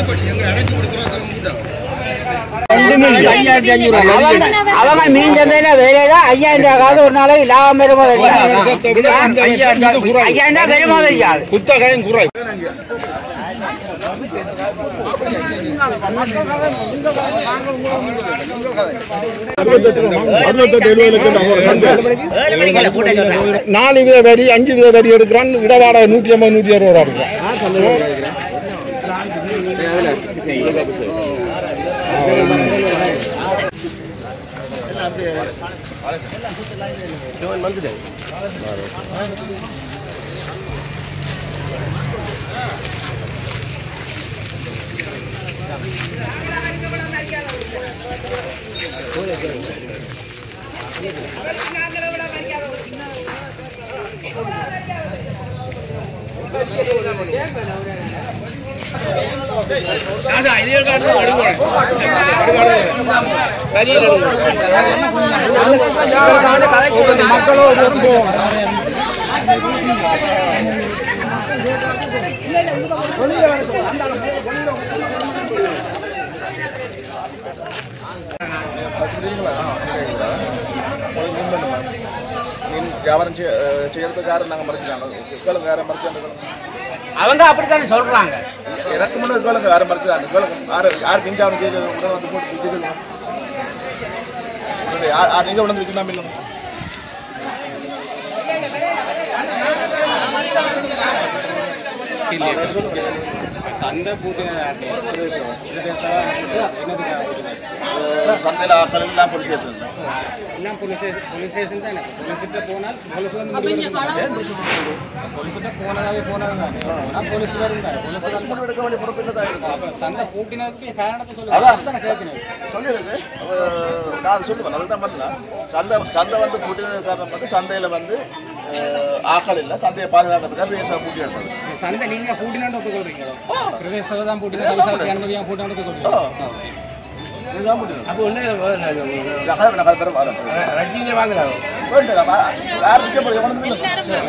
அவங்க மீன் சந்தையில வேலையில ஐயாயிரம் ரூபாய் காசு ஒரு நாளைக்கு லாபம் வருமோ ஐயாயிரம் ரூபாய் வருமோ தெரியாது குத்தகையும் குறை நாலு வித வரி அஞ்சு வித வரி எடுக்கிறான் இடவாடகை நூற்றி ஐம்பது நூற்றி அறுபது ரூபா இருக்கும் மீன் வியாபாரம் செய்ய செய்யறதுக்காரர் நாங்கள் மறைச்சிட்டாங்க கேளுங்க யாரை மறைச்சாங்க அவங்க அப்படித்தானே சொல்றாங்க எனக்கு முன்னாடி கேளுங்க யாரை மறைச்சாங்க கேளுங்க யார் யார் மீன் வியாபாரம் செய்ய உடனே வந்து போட்டு பிடிச்சி கேளுங்க உடனே யார் யார் எங்கே உடனே விற்கலாம் இல்லை சந்தையில் ஆட்கள் எல்லாம் போலீஸ் ஸ்டேஷன் எல்லாம் போலீஸ் ஸ்டேஷன் போலீஸ் ஸ்டேஷன் தானே போலீஸ் கிட்ட போனால் போலீஸ் வந்து அப்ப இங்க களவு போலீஸ் கிட்ட போனதாவே போனது தானே போனா போலீஸ் வரும் தானே போலீஸ் மட்டும் எடுக்க வேண்டிய பொறுப்பு இல்லை தான் அப்ப சண்டை கூட்டினதுக்கு காரணத்தை அதான். சொல்லி கேட்கணும் சொல்லியிருக்கு அஹ் நான் அதை சொல்லுவேன் அதுதான் பண்ணலாம் சந்தை சந்தை வந்து கூட்டினது காரணம் வந்து சந்தையில் வந்து அஹ், ஆட்கள் இல்லை சந்தையை பாதுகாக்கிறதுக்காக ரேசாக கூட்டி எடுத்தது சண்டை நீங்க கூட்டினாண்டு ஒத்துக்கொள்றீங்களோ பிரதேச சபை தான் கூட்டினா கவிசாவுக்கு அனுமதியாக கூட்டாண்டு ஒத்துக்கொள்றீங்க இதுதான் முடியும் அப்போ ஒன்று நான் கதை தர வரேன் ரஜினி வாங்குறாங்க யார் நிற்க போய் எவனும் இல்லை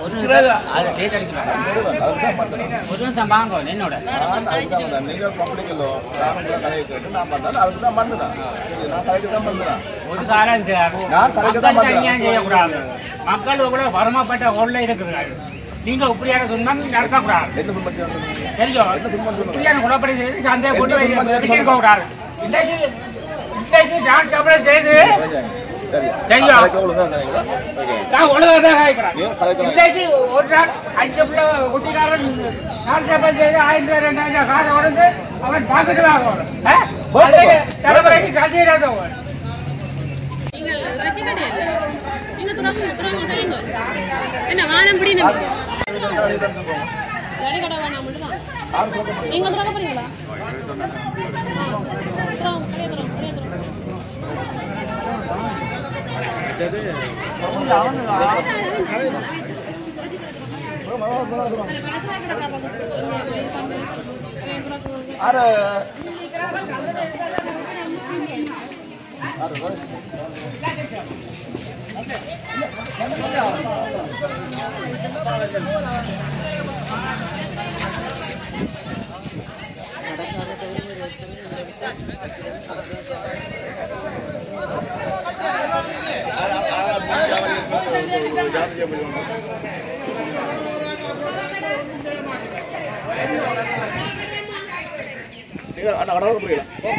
ஒரு நிமிஷம் வாங்க என்னோட நீங்கள் பப்ளிக்கலோ நானும் கதையை கேட்டு நான் பண்ணேன் அதுக்கு தான் வந்தேன் நான் கதைக்கு தான் வந்தேன் ஒரு காலம் சார் நான் கலைக்கு தான் மக்கள் வந்தேன். அநியாயம் செய்யக்கூடாது மக்கள் கூட வருமாப்பட்ட ஓடல இருக்குது நீங்க இப்படியான துன்பம் நடக்கக்கூடாது என்ன துன்பம் சொல்லுங்க தெரியும் இப்படியான குழப்படி செய்து சந்தையை கொண்டு இருக்க கூடாது இன்றைக்கு இன்றைக்கு நான் சம்பளம் செய்து சரி சரியா? கதைக்கு ஒழுங்கா இருந்தீங்களா? ஓகே நான் ஒழுங்காக தான் கேட்கிறேன் ஏன் கதைக்கலாம்? இன்றைக்கு ஒரு நாள் அஞ்சு பிள்ளை குட்டிக்காரன் நாலு சம்பளம் செய்து ஆயிரம் ரூபாய் ரெண்டாயிரம் காசை உடந்து அவன் பாக்கெட்டு வாங்க தலைமுறைக்கு சந்தையில் இருந்தவன் நீங்கள் ரஜி கடையில நீங்க துறவு துறவு தெரியுங்க என்ன வானம் பிடி நம்ம கடை கடை வேணாம் மட்டும்தான் நீங்க துறக்க போறீங்களா துறவு கடையை துறவு கடையை துறவு ஆறு நீங்க அண்ணா கடவுள் புரியல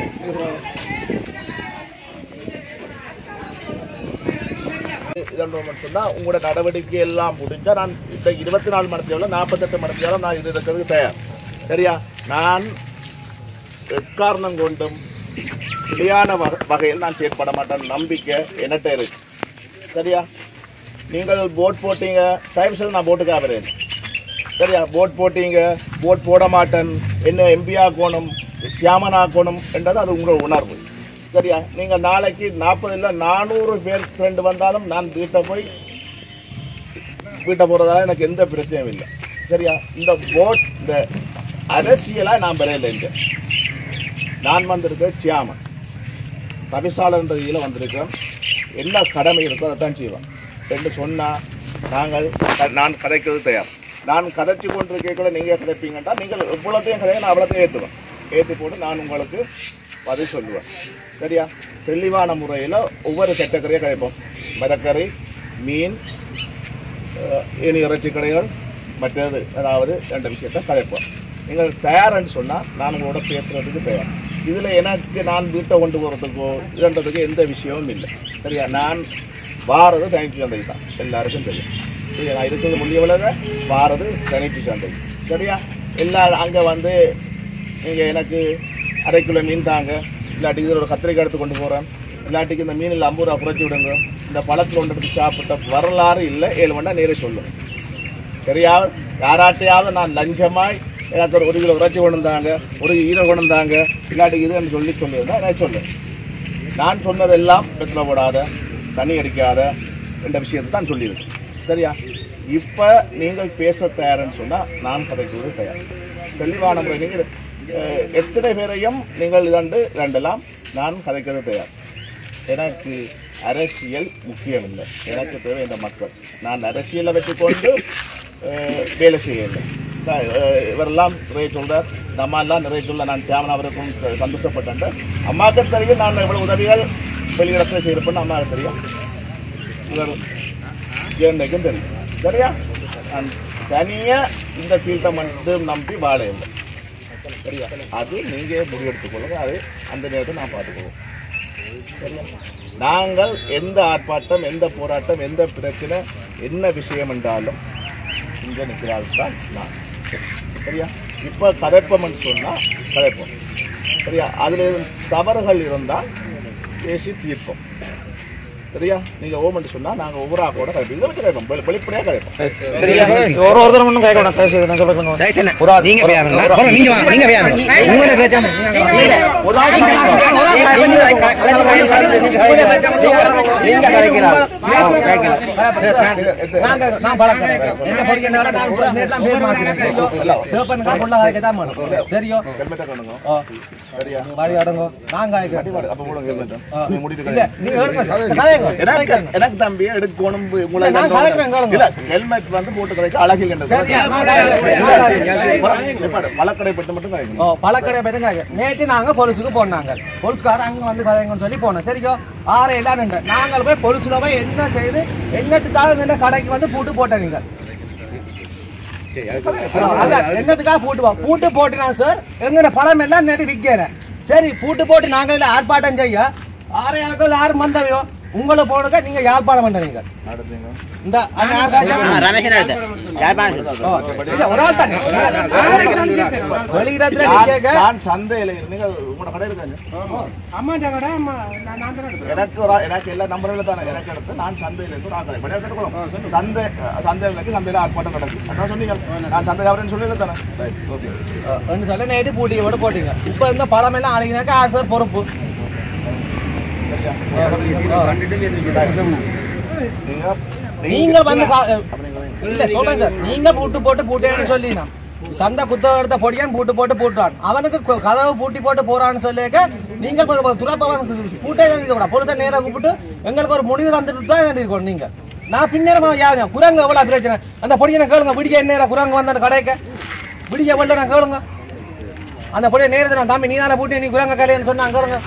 இதெல்லாம் சொன்னால் உங்களோட நடவடிக்கை எல்லாம் முடிஞ்சா நான் இந்த இருபத்தி நாலு மணி நேரம் நாற்பத்தெட்டு மணி நேரம் நான் இது இருக்கிறதுக்கு தயார் சரியா நான் எக்காரணம் கொண்டும் பிழையான வக- வகையில் நான் செயற்பட மாட்டேன் நம்பிக்கை என்கிட்ட இருக்கு சரியா நீங்கள் போட் போட்டீங்க டைம் செல் நான் போட்டுக்காக வரேன் சரியா போட் போட்டீங்க போட் போட மாட்டேன் என்ன எம்பி ஆக்கணும் சியாமன் ஆக்கணும் என்றது அது உங்களோட உணர்வு சரியா நீங்கள் நாளைக்கு நாற்பது இல்லை நானூறு பேர் ஃப்ரெண்டு வந்தாலும் நான் வீட்டை போய் வீட்டை போகிறதால எனக்கு எந்த பிரச்சனையும் இல்லை சரியா இந்த போட் இந்த அரசியலாக நான் வரையில இங்க நான் வந்திருக்க சியாமன் தவிசாளர்ன்ற இதில் வந்திருக்கிறேன் என்ன கடமை இருக்கோ அதை தான் செய்வேன் என்று சொன்னால் நாங்கள் நான் கதைக்கிறது தயார் நான் கதைச்சு கொண்டிருக்கல நீங்கள் கதைப்பீங்கன்னா நீங்கள் எவ்வளோத்தையும் கதையை நான் அவ்வளோத்தையும் ஏற்றுவேன் ஏற்றி போட்டு நான் உங்களுக்கு பதில் சொல்லுவேன் சரியா தெளிவான முறையில் ஒவ்வொரு கேட்டகரியாக கிடைப்போம் மரக்கறி மீன் அஹ், இனி இறைச்சி கடைகள் மற்றது அதாவது ரெண்டு விஷயத்தை கலைப்போம் நீங்கள் தயார்னு சொன்னால் நான் உங்களோட பேசுகிறதுக்கு தயார் இதில் எனக்கு நான் வீட்டை கொண்டு போகிறதுக்கோ இதுன்றதுக்கு எந்த விஷயமும் இல்லை சரியா நான் வாரது தனித்து சந்தை தான் எல்லாருக்கும் தெரியும் சரியா நான் இருக்கிறது முடியவில்லை வாரது தனித்து சந்தை சரியா எல்லா அங்கே வந்து நீங்கள் எனக்கு அரை கிலோ மீன் தாங்க இல்லாட்டி இதில் ஒரு கத்திரிக்காய் எடுத்து கொண்டு போகிறேன் இல்லாட்டிக்கு இந்த மீனில் ஐம்பது ரூபா குறைச்சி விடுங்க இந்த பழத்தில் கொண்டு எடுத்து சாப்பிட்ட வரலாறு இல்லை ஏழு மணி நேரம் நேரே சொல்லும் சரியா யாராட்டையாவது நான் லஞ்சமாய் எனக்கு ஒரு ஒரு கிலோ இறைச்சி கொண்டு வந்தாங்க ஒரு ஈரை கொண்டு வந்தாங்க இல்லாட்டி இதுன்னு சொல்லி சொல்லியிருந்தா நான் சொல்லுவேன் நான் சொன்னதெல்லாம் பெட்ரோல போடாத தண்ணி அடிக்காத என்ற விஷயத்தை தான் சொல்லியிருக்கேன் சரியா இப்போ நீங்கள் பேச தயார்னு சொன்னால் நான் கதைக்கு தயார் தெளிவான முறை நீங்கள் அஹ், எத்தனை பேரையும் நீங்கள் இதண்டு இதண்டலாம் நான் கதைக்கிறது தயார் எனக்கு அரசியல் முக்கியம் இல்லை எனக்கு தேவை இந்த மக்கள் நான் அரசியலை வச்சுக்கொண்டு அஹ், வேலை செய்யலை த- அஹ், இவரெல்லாம் நிறைய சொல்றார் இந்த அம்மா எல்லாம் நிறைய சொல்ல நான் சேமன் அவருக்கும் ச- சந்தோஷப்பட்டேன் அம்மாவுக்கு தெரியும் நான் எவ்வளவு உதவிகள் வெளியிடத்தில் செய்யப்பண்ண அம்மாவுக்கு தெரியும் இவர் ஜெயந்தைக்கும் தெரியும் சரியா நான் தனியாக இந்த ஃபீல்டை மட்டும் நம்பி வாழ இல்லை சரியா அது நீங்கள் முடிவெடுத்துக்கொள்ளுங்க அது அந்த நேரத்தை நான் பார்த்துக்குவோம் சரியா நாங்கள் எந்த ஆர்ப்பாட்டம் எந்த போராட்டம் எந்த பிரச்சனை என்ன விஷயம் என்றாலும் இங்கே நிற்கிறாள் தான் நான் சரியா இப்போ கதைப்போம்னு சொன்னால் கதைப்போம் சரியா அதில் தவறுகள் இருந்தால் பேசி தீர்ப்போம் சரியா நீங்கள் ஓமெண்ட் சொன்னால் நாங்கள் ஒவ்வொரு ஆக்கோட கதைப்போம் இதை வச்சு கதைப்போம் வெளி- வெளிப்படையாக கதைப்போம் சரியா ஒரு ஒருத்தர் மட்டும் கேட்க வேணாம் பேசுறது நான் சொல்லுங்க நீங்க பேருங்க அப்புறம் நீங்க வாங்க நீங்க பேருங்க உங்களை பேசாம நீங்க கலைக்கிறார் நாங்க நான் பழக்கிறேன் என்ன படிக்கிறனால நான் இப்ப நேத்து பேர் மாத்தினேன் சரியோ பேப்பனுக்கா புள்ள காய்க்க தான் மாட்டோம் சரியோ ஹெல்மெட்டை காணுங்க ஓ சரியா மாதிரி அடங்கோ நான் காய்க்கிறேன் அப்போ கூட ஹெல்மெட்டை நீ முடிட்டு இல்ல நீங்க எடுங்க கதைங்க எனக்கு எனக்கு தம்பி எடுக்கணும் உங்களை நான் கலக்குறேன், கலக்குங்க. இல்ல ஹெல்மெட் வந்து போட்டு கிடைக்க அழகில் என்று சரியா, நான் கலக்குறேன், நான் கலக்குறேன். பழக்கடை பட்டு மட்டும் கிடைக்கணும் ஓ பழக்கடை பெருங்க நேற்று நாங்க போலீஸுக்கு போனாங்க போலீஸ்காரர் அங்க வந்து கதைங்கன்னு சொல்லி போனோம் சரியோ ஆறு எல்லாம் நின்று நாங்கள் போய் போலீஸ்ல போய் என்ன செய்து என்னத்துக்காக இந்த கடைக்கு வந்து பூட்டு போட்ட நீங்க அதான், என்னத்துக்காக பூட்டு போ பூட்டு போட்டுனா சார் எங்கட பழம் எல்லாம் நேற்று விற்கிறேன் சரி பூட்டு போட்டு நாங்க இதுல ஆர்ப்பாட்டம் செய்ய ஆறு யாருக்கும் ஆறு மந்தவையோ உங்களை போடுங்க நீங்க யாழ்ப்பாணம் பண்றீங்க நடந்தீங்க இந்த அந்த ஆர்ப்பாட்டம் ஓ, இல்ல, ஒரு ஆள் தானே வெளியிடத்துல நிக்க நான் சந்தையில இருந்து- நீங்க உங்களோட கடை இருக்காங்க அம்மா கடை அம்மா நான் நான் தான் எடுத்தேன் எனக்கு ஒரு எனக்கு எல்லா நம்பர்ல தானே எனக்கு எடுத்து நான் சந்தையில இருந்து நான் கடை கடை கட்டுக்கணும் சந்தை சந்தையில இருக்கு சந்தையில ஆர்ப்பாட்டம் நடக்குது அதான் சொன்னீங்க நான் சந்தை அவரேன்னு சொல்லல தானே ஓகே ஒன்று சொல்ல நேற்று பூட்டி விட போட்டீங்க இப்போ இந்த பழம் எல்லாம் அழகினாக்கா யார் சார் பொறுப்பு நீங்க நீங்க வந்து கா- இல்ல சொல்றேன் சார் நீங்க பூட்டு போட்டு பூட்டேன்னு சொல்லினா சந்தை குத்த எடுத்த பொடியான் பூட்டு போட்டு பூட்டுவான் அவனுக்கு கு- கதவு பூட்டி போட்டு போறான்னு சொல்லிக்க நீங்க துறப்பவன் பூட்டே இருக்க கூட பொழுத நேரம் கூப்பிட்டு எங்களுக்கு ஒரு முடிவு தந்துட்டு தான் இருக்கணும் நீங்க நான் பின்னரமா யாரும் குரங்கு எவ்வளவு பிரச்சனை அந்த பொடியனை கேளுங்க விடிக்க என்ன நேரம் குரங்கு வந்த கடைக்க விடிக்க எவ்வளவு நான் கேளுங்க அந்த பொடியை நேரத்தை நான் தம்பி நீ தானே பூட்டி நீ குரங்க கலையன்னு சொன்னா கேளுங்க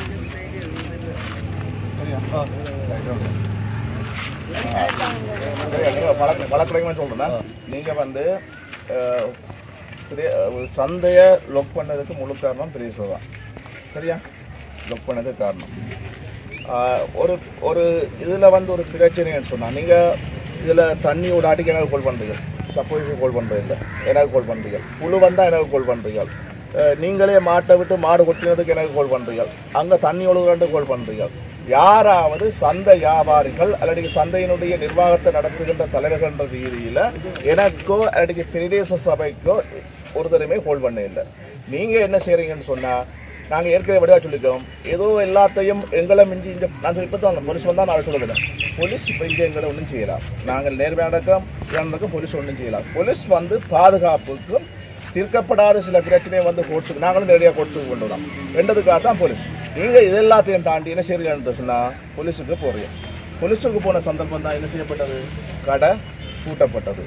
வழக்கடைங்கன்னு சொல்றேன் நீங்க வந்து அஹ், பெரிய- அஹ், சந்தையை லொக் பண்ணதுக்கு முழு காரணம் பெரிய சோதா சரியா லொக் பண்ணதுக்கு காரணம் ஆஹ், ஒரு ஒரு இதில் வந்து ஒரு பிரச்சனைன்னு சொன்னால் நீங்கள் இதில் தண்ணி ஒரு அடிக்கு எனக்கு கால் பண்ணுறீங்க சப்போஸ் கால் பண்ணுறது இல்லை எனக்கு கால் பண்ணுறீங்க புழு வந்தால் எனக்கு கால் பண்ணுறீங்க அஹ், நீங்களே மாட்டை விட்டு மாடு கொட்டினதுக்கு எனக்கு கால் பண்ணுறீங்க அங்கே தண்ணி ஒழுகுறாண்டு கால் பண்ணுறீங்க யாராவது சந்தை வியாபாரிகள் அல்லது சந்தையினுடைய நிர்வாகத்தை நடத்துகின்ற தலைவர்கள் என்ற ரீதியில் எனக்கோ அல்லது பிரதேச சபைக்கோ ஒரு தடவை ஹோல்ட் பண்ண இல்லை நீங்கள் என்ன செய்கிறீங்கன்னு சொன்னால் நாங்கள் ஏற்கனவே வடிவா சொல்லிக்கோம் ஏதோ எல்லாத்தையும் எங்களை மிஞ்சி இந்த நான் சொல்லி இப்போ தான் போலீஸ் வந்தால் நான் சொல்லுவேன் போலீஸ் இப்போ இங்கே எங்களை ஒன்றும் செய்யலாம் நாங்கள் நேர்மையாக நடக்கிறோம் நடக்கும் போலீஸ் ஒன்றும் செய்யலாம் போலீஸ் வந்து பாதுகாப்புக்கும் தீர்க்கப்படாத சில பிரச்சனையை வந்து கோர்ட்ஸுக்கு நாங்களும் நேரடியாக கோர்ட்ஸுக்கு கொண்டு வரோம் ரெண்டதுக்காக தான் போலீஸ் நீங்கள் இது எல்லாத்தையும் தாண்டி என்ன செய்கிறீங்கன்னு சொன்னால் போலீஸுக்கு போகிறீங்க போலீஸுக்கு போன சந்தர்ப்பம் தான் என்ன செய்யப்பட்டது கடை பூட்டப்பட்டது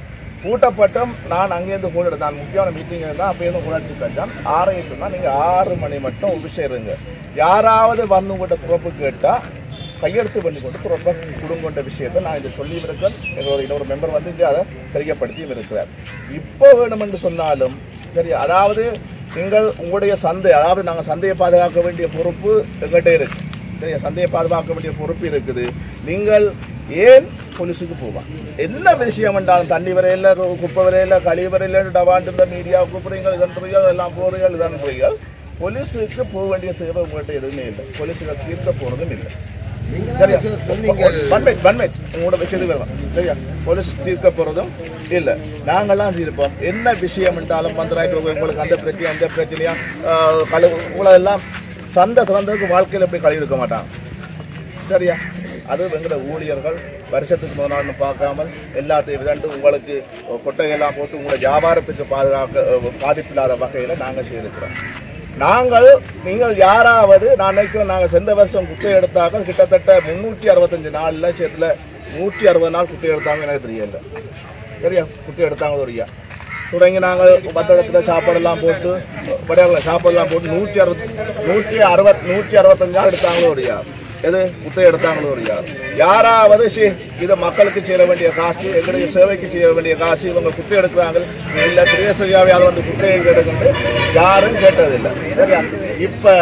கூட்டப்பட்டும் நான் அங்கேருந்து கூட நான் முக்கியமான மீட்டிங் இருந்தால் அப்போருந்து உணர்ச்சி தச்சான் ஆறு சொன்னால் நீங்கள் ஆறு மணி மட்டும் உபசேருங்க யாராவது வந்து உங்கள்கிட்ட துறப்பு கேட்டால் கையெழுத்து பண்ணி கொண்டு துறப்ப குடுங்கொண்ட விஷயத்தை நான் இதை சொல்லியும் இருக்கேன் எங்களோட இன்னொரு மெம்பர் வந்து இங்கே அதை தெரியப்படுத்தியும் இருக்கிறார் இப்போ வேணுமென்று சொன்னாலும் சரி அதாவது நீங்கள் உங்களுடைய சந்தை அதாவது நாங்கள் சந்தையை பாதுகாக்க வேண்டிய பொறுப்பு எங்கள்கிட்ட இருக்கு சரியா சந்தையை பாதுகாக்க வேண்டிய பொறுப்பு இருக்குது நீங்கள் ஏன் போலீஸுக்கு போவான் என்ன விஷயம் என்றாலும் தண்ணி வரையில் குப்பை வரையில் கழிவு வரையில் டவாண்டு இந்த மீடியா கூப்பிடுறீங்க இதன்றீங்க இதெல்லாம் போறீங்க இதன்றீங்க போலீஸுக்கு போக வேண்டிய தேவை உங்கள்கிட்ட எதுவுமே இல்லை போலீஸுக்கு தீர்க்க போறதும் இல்லை சரியா வன்மை வன்மை உங்களோட வச்சது வேணும் சரியா போலீஸ் தீர்க்க போறதும் இல்ல நாங்கெல்லாம் தீர்ப்போம் என்ன விஷயம் என்றாலும் பந்தராயிட்டு உங்களுக்கு அந்த பிரச்சனை அந்த பிரச்சனையா ஆஹ், கழு உங்களை எல்லாம் சந்தை திறந்ததுக்கு வாழ்க்கையில் எப்படி கழுவி இருக்க மாட்டாங்க சரியா அது எங்களோட ஊழியர்கள் வருஷத்துக்கு முதல் நாள்னு பார்க்காமல் எல்லாத்தையும் விதண்டு உங்களுக்கு கொட்டையெல்லாம் போட்டு உங்களோட வியாபாரத்துக்கு பாதுகாக்க அஹ், பாதிப்பில்லாத வகையில் நாங்கள் செய்திருக்கிறோம் நாங்கள் நீங்கள் யாராவது நான் நினைக்கிறேன் நாங்கள் சென்ற வருஷம் குட்டை எடுத்தாக்க கிட்டத்தட்ட முந்நூற்றி அறுபத்தஞ்சு நாளில் சேர்த்துல நூற்றி அறுபது நாள் குட்டை எடுத்தாங்க எனக்கு தெரியல சரியா குட்டை எடுத்தாங்க ஒரு ஐயா தொடங்கி நாங்கள் மற்ற இடத்துல சாப்பாடெல்லாம் போட்டு படையாள சாப்பாடெல்லாம் போட்டு நூற்றி அறுபத் நூற்றி அறுபத் நூற்றி அறுபத்தஞ்சு நாள் எடுத்தாங்களோ ஒரு ஐயா எது குத்தை எடுத்தாங்களோ ஒரு யார் யாராவது சி இது மக்களுக்கு செய்ய வேண்டிய காசு எங்களுக்கு சேவைக்கு செய்ய வேண்டிய காசு இவங்க குத்தை எடுக்கிறாங்க இல்லை திரேசரியாவே அதை வந்து குத்தையை எடுக்கிட்டு யாரும் கேட்டதில்லை சரியா இப்போ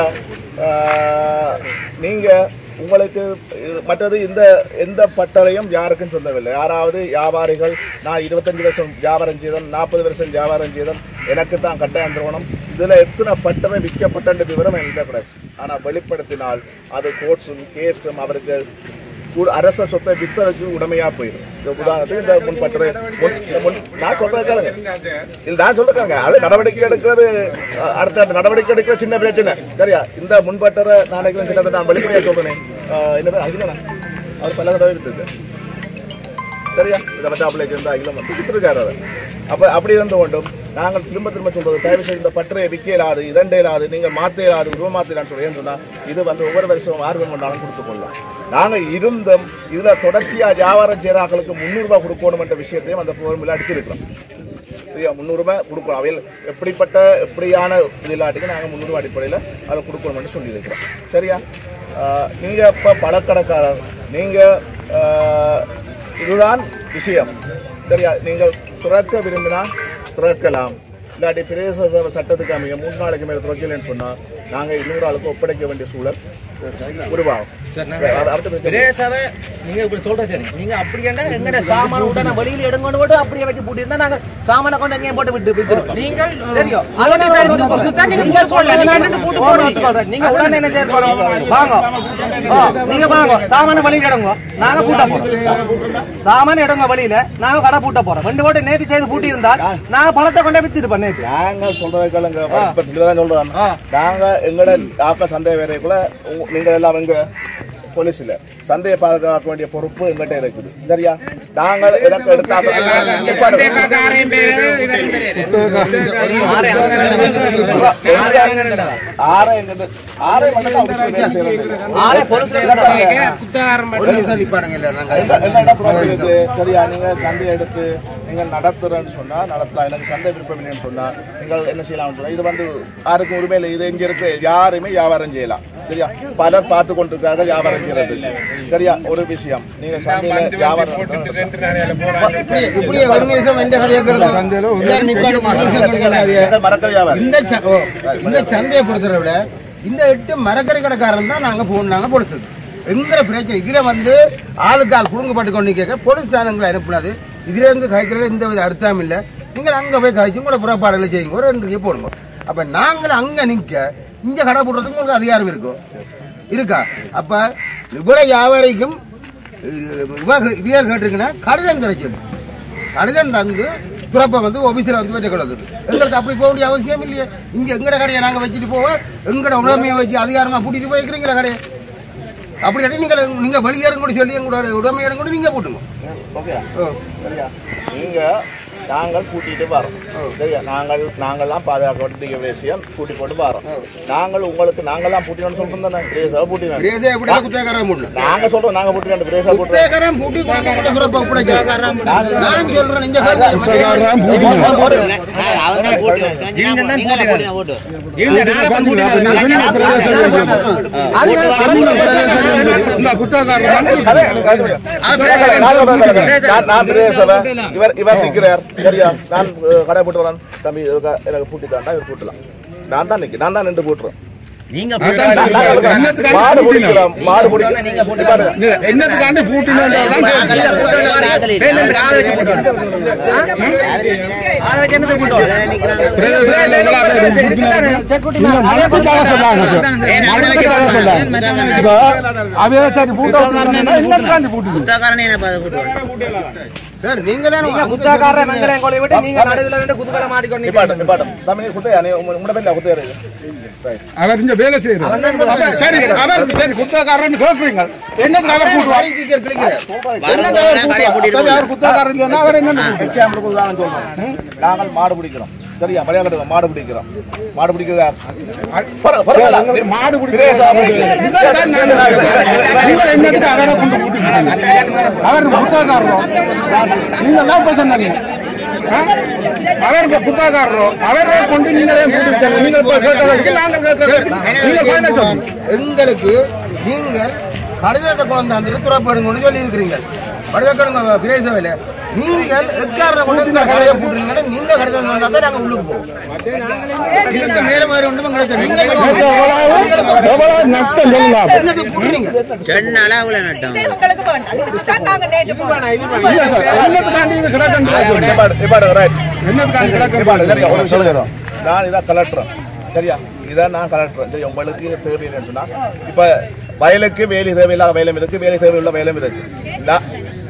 நீங்கள் உங்களுக்கு இது- மற்றது இந்த எந்த பட்டறையும் யாருக்கும் சொந்தமில்லை யாராவது வியாபாரிகள் நான் இருபத்தஞ்சு வருஷம் வியாபாரம் செய்தேன் நாற்பது வருஷம் வியாபாரம் செய்தேன் எனக்கு தான் கட்டாயம் தருவணும் இதில் எத்தனை பட்டறை விற்கப்பட்ட விவரம் என்கிட்ட கிடையாது ஆனால் வெளிப்படுத்தினால் அது கோர்ட்ஸும் கேஸும் அவருக்கு கூட- அரச சொத்தை வித்ததுக்கு உடமையா போயிடும் இந்த உதாரணத்துக்கு இந்த முன் பட்டறை முன் இந்த முன் நான் சொல்றது கேளுங்க இல்ல நான் சொல்றேங்க அது நடவடிக்கை எடுக்கிறது அஹ், அடுத்த நடவடிக்கை எடுக்கிற சின்ன பிரச்சனை சரியா இந்த முன்பட்டரை நான் நினைக்கிறேன் கிட்டத்தட்ட நான் வெளிப்படையா சொல்றேன் அஹ், என்ன பேர் அகிலனா அவர் பல தடவை இருக்குது சரியா இதை பற்றி அப்ளை செய்தால் அகிலம் வந்து வித்துருக்காரு அவர் அப்போ அப்படி இருந்து கொண்டும் நாங்கள் திரும்ப திரும்ப சொல்றது தயவு செய்து இந்த பற்றையை விற்க இயலாது இரண்டு இயலாது நீங்கள் மாற்ற இயலாது உருவ மாற்றலான்னு சொல்லி ஏன்னு சொன்னா இது வந்து ஒவ்வொரு வருஷம் ஆர்வம் கொண்டாலும் கொடுத்து கொள்ளலாம் நாங்கள் இருந்தும் இதில் தொடர்ச்சியாக வியாபாரம் செய்கிறாக்களுக்கு முந்நூறுரூவா கொடுக்கணும் என்ற விஷயத்தையும் அந்த ஃபார்முலா எடுத்திருக்கிறோம் சரியா முந்நூறுரூபா கொடுக்கணும் அவையில் எப்படிப்பட்ட எப்படியான இது இல்லாட்டிக்கு நாங்கள் முந்நூறுரூவா அடிப்படையில் அதை கொடுக்கணும்னு சொல்லியிருக்கிறோம் சரியா நீங்கள் இப்போ பழக்கடைக்காரர் நீங்கள் இதுதான் விஷயம் சரியா நீங்கள் துறக்க விரும்பினால் துறக்கலாம் இல்லாட்டி பிரதேச சபை சட்டத்துக்கு அமைய மூணு நாளைக்கு மேலே துறக்கலைன்னு சொன்னால் நாங்கள் இன்னொரு ஆளுக்கு ஒப்படைக்க வேண்டிய சூழல் உருவாகும் அது அடுத்த பிரச்சனை. பிரேசாவை நீங்க இப்படி சொல்றது சரி நீங்க அப்படி என்ன எங்கட சாமான உடனே வெளியில எடுங்கன்னு போட்டு அப்படியே வச்சு பூட்டி இருந்தா நாங்க சாமான கொண்டு எங்கேயும் போட்டு விட்டு வித்துருப்போம் நீங்கள் சரியோ அதனை நான் ஒத்துக்கொள்றேன். நீங்க சொல்றது நான் ஓரம் ஒத்துக்கொள்றேன். நீங்க உடனே என்ன செய்ய போறோம் வாங்க ஆ, நீங்க வாங்க சாமான வெளியில எடுங்க நாங்க பூட்ட போறோம் சாமான எடுங்க வெளியில நாங்க கடை பூட்ட போறோம் ரெண்டு போட்டு நேற்று செய்து பூட்டி இருந்தால் நாங்க பழத்தை கொண்டே வித்துருப்போம் நேற்று நாங்க சொல்றது கேளுங்க இப்ப தெளிவாதான் சொல்றோம் ஆ. நாங்க எங்களோட ஆக்க சந்தை வேறைக்குள்ள உங்க- நீங்க எல்லாம் எங்க போலீஸ் இல்ல சந்தையை பாதுகாக்க வேண்டிய பொறுப்பு எங்கிட்ட இருக்குது சரியா நாங்க எனக்கு எடுத்தாக்க ஆறே அங்க ரெண்டு. ஆறே அங்க ரெண்டு. ஆறு எங்கிட்ட ஆறு மட்டும் தான் official வேலை செய்யறது. ஆறே பொலிஸ்ல குத்தகாரம் ஒரு நிமிஷம் நிப்பாடுங்க இல்ல நாங்க எங்க- எங்க இடம் property இருக்கு. சரியா நீங்க சந்தையை எடுத்து நீங்க நடத்துறேன்னு சொன்னா நடத்தலாம் எனக்கு சந்தை விருப்பம் இல்லைன்னு சொன்னா நீங்கள் என்ன செய்யலாம்னு சொன்னா இது வந்து யாருக்கும் உரிமை இல்லை இது இங்க இருக்கு யாருமே வியாபாரம் செய்யலாம் சரியா பலர் பார்த்து கொண்டிருக்காங்க வியாபாரம் செய்யறது சரியா ஒரு விஷயம் நீங்க சந்தையில வியாபாரம் இப்படியே இப்படியே ஒரு நிமிஷம் எந்த கடையை எல்லாரும் நிப்பாடுங்க ஒரு நிமிஷம் கொடுங்க அது. நீங்கள் மரக்கறி வியாபாரம் இந்த ச- ஓ, இந்த சந்தையை பொறுத்தவரை விட இந்த எட்டு மரக்கறி கடைக்காரன் தான் நாங்க போன் நாங்க பொடிச்சது எங்கிற பிரச்சனை இதுல வந்து ஆளுக்கு ஆள் குடுங்கப்பட்டு கொண்டு கேட்க போலீஸ் ஸ்டேஷன்களை அனுப்புனது இதுல இருந்து காய்க்கிறது எந்த வித அர்த்தம் இல்ல நீங்கள் அங்க போய் காய்ச்சி கூட புறப்பாடுகளை செய்யுங்க ஒரு ரெண்டு ரூபாய் போடுங்க அப்ப நாங்கள் அங்க நிக்க இங்க கடை போடுறதுக்கு உங்களுக்கு அதிகாரம் இருக்கும் இருக்கா அப்ப இவ்வளவு வியாபாரிக்கும் இவியல் கேட்டிருக்குன்னா கடிதம் கிடைக்கணும் கடிதம் தந்து துறப்பை வந்து ஆபீஸில் வந்து வச்சுக்கூடாது எங்களுக்கு அப்படி போக வேண்டிய அவசியம் இல்லையே இங்க எங்கட கடையை நாங்க வச்சுட்டு போவோம் எங்கட உடமையை வச்சு அதிகாரமா கூட்டிட்டு போய்க்கிறீங்களா கடையை அப்படி இல்லாட்டி நீங்க நீங்க வெளியேறும் கூட சொல்லி எங்களோட உடமையிடம் கூட நீங்க போட்டுங்க ஓகே ஓ. சரியா நீங்க நாங்கள் கூட்டிட்டு வரோம் சரியா நாங்கள் நாங்கள்லாம் பாதுகாக்க வேண்டிய விஷயம் கூட்டி போட்டு வரோம் நாங்கள் உங்களுக்கு நாங்கள்லாம் பூட்டினோம்னு சொல்றோம் தானே பிரேசாவை பூட்டினோம் பிரேசே எப்படி குத்தகாரம் போடணும் நாங்க சொல்றோம் நாங்க பூட்டினோம் பிரேசா பூட்டுறோம் குத்தகாரம் பூட்டி கொண்டு கூட துறப்ப ஒப்படைக்கிறேன் நான் சொல்றேன் நீங்க நான் நான் பிரேசவன் இவர் இவர் நிக்கிறார் சரியா நான் அஹ், கடை போட்டு வரேன் தம்பி இதுக்கு எனக்கு பூட்டி தாண்டா இவர் பூட்டலாம் நான் தான் நிக்க நான் தான் நின்று பூட்டுறேன் நீங்க மாடு பிடிக்கலாம் மாடு பிடிக்கலாம் நீங்க என்னத்துக்காண்டி சார் நீங்களே குத்தாக்காரரை வெங்கலையும் கொலை விட்டு நீங்க நடுவில் ரெண்டு குதுகலை மாட்டிக்கொண்டு நிப்பாட்டம் நிப்பாட்டம் தம்பி குத்தையா நீ உங்களோட பேர்ல குத்தையா அவர் இங்க வேலை செய்யறாரு சரி அவர் சரி குத்தகாரன் கேக்குறீங்க என்னத்துக்கு அவர் கூட்டுவார் சரி அவர் குத்தகாரன் இல்லைன்னா அவர் என்ன எக்ஸாம்பிளுக்கு உதாரணம் சொல்றோம் நாங்கள் மாடு பிடிக்கிறோம் சரியா மரியாதை கட்டுங்க, மாடு பிடிக்கிறோம் மாடு பிடிக்கிறது யார்? பரவ- பரவாயில்ல. மாடு பிரேசா பிடிக்கிறது. இதான் நீங்கள் என்னத்துக்கு அவரை கொண்டு கூட்டிட்டு அவர் குத்தகாரரோ நீங்க எல்லாம் போய் சொன்னீங்க ஆ? அவர் இப்ப குத்தகாரரோ அவரை கொண்டு நீங்களே கூட்டிட்டு நீங்கள் போய் கேட்கறதுக்கு நாங்கள் கேட்கறதுக்கு நீங்க போய் என்ன சொல்றீங்க எங்களுக்கு நீங்கள் கடிதத்தை கொண்டு வந்து துறப்படுங்கன்னு சொல்லி இருக்கிறீங்க கடிதக்கணுங்க பிரேசவையில் நீங்கள் எக்காரணம் கொண்டு இந்த கடையை போட்டுருங்க நீங்க கடிதம் சொன்னா தான் நாங்க உள்ளுக்கு போவோம் இதுக்கு மேல மாதிரி ஒன்றும் எங்களுக்கு நீங்க எவ்வளவு நஷ்டம் சொல்லலாம் என்னது போட்டுறீங்க உங்களுக்கு வேண்டாம் இதுக்கு தான் நாங்க நேற்று போனோம். இல்ல சார் என்னத்துக்காண்டி இது கிடக்குன்னு நிப்பாடு, நிப்பாடு, right. என்னத்துக்காண்டி கிடக்கு நிப்பாடு, சரியா, ஒரு நிமிஷம் சொல்லிடுறோம். நான் இதான் கலெக்டர் சரியா இதான் நான் கலெக்டர் சரி உங்களுக்கு இது தேவையில்லைன்னு சொன்னா இப்ப வயலுக்கு வேலி தேவையில்லாத வயலும் இருக்கு வேலி தேவையுள்ள வயலும் இருக்கு நான்